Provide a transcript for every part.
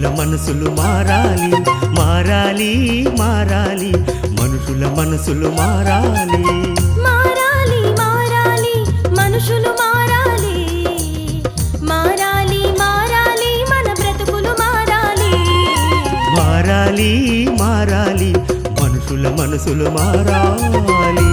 మనుషుల మనసులు మారాలి మారాలి మారాలి మనుషుల మనసులు మారాలి మారాలి మారాలి మనుషులు మారాలి మారాలి మారాలి మన బ్రతుకులు మారాలి మారాలి మారాలి మనుషుల మనసులు మారాలి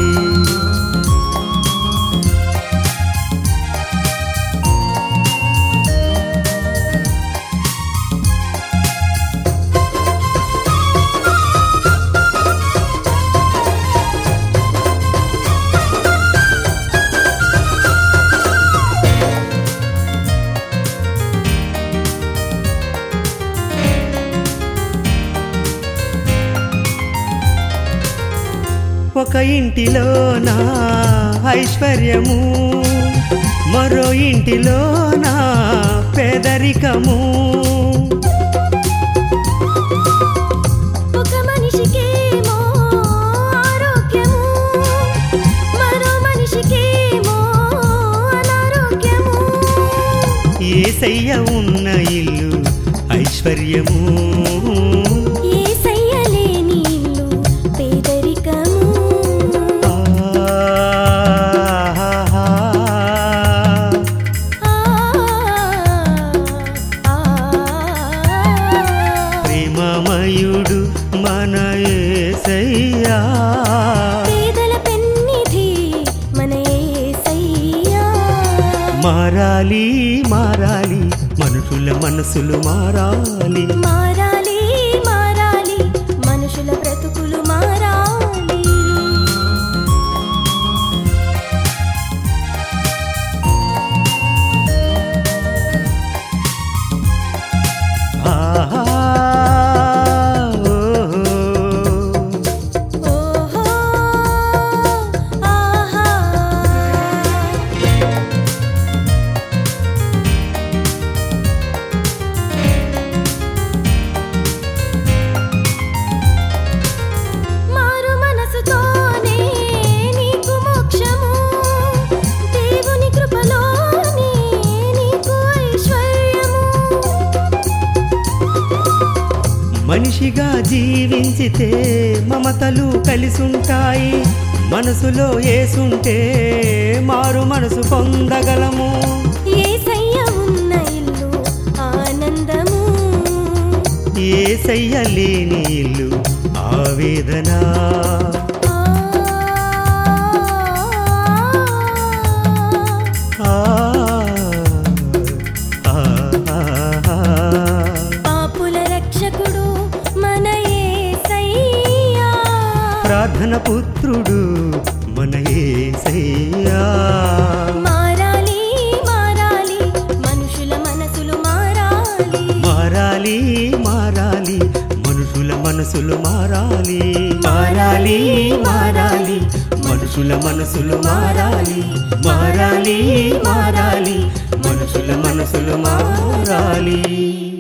ఒక ఇంటిలోన ఐశ్వర్యము మరో ఇంటిలోన పేదరికము ఒక మనిషికేమో ఆరోగ్యము మరో మనిషికేమో అనారోగ్యము ఏసయ్య ఉన్న ఇల్లు ఐశ్వర్యము యేసయ్య లేని ఇల్లు పేదరికము ఆహాహా. ఆ ఆ ప్రేమమయుడు మన ఏసయ్యా పేదల పెన్నిధి మన యేసయ్యా మారాలి మారాలి మనుషుల మనసులు మారాలి మారాలి మారాలి మనుషుల బ్రతుకులు మారాలి ఆహా, ఓహో. ఓహో ఆహా మారు మనసుతోనే నీకు మోక్షము దేవుని కృపలోనే నీకు ఐశ్వర్యము మనిషిగా జీవించితే మమతలు కలిసుంటాయి మనసులో ఏసుంటే మారు మనసు పొందగలము యేసయ్య ఉన్న ఇల్లు ఆనందము ఏసయ్య లేని ఇల్లు ఆవేదన ఆ ఆ, ఆ, ఆ, ఆ. పాపుల రక్షకుడు మన యేసయ్యా ప్రార్థన పుత్రుడు మన ఏసయ్యా మారాలి మారాలి మనుషుల మనసులు మారాలి మారాలి మారాలి మనుషుల మనసులు మారాలి మారాలి మారాలి మనుషుల మనసులు మారాలి మారాలి మారాలి మనుషుల మనసులు మారాలి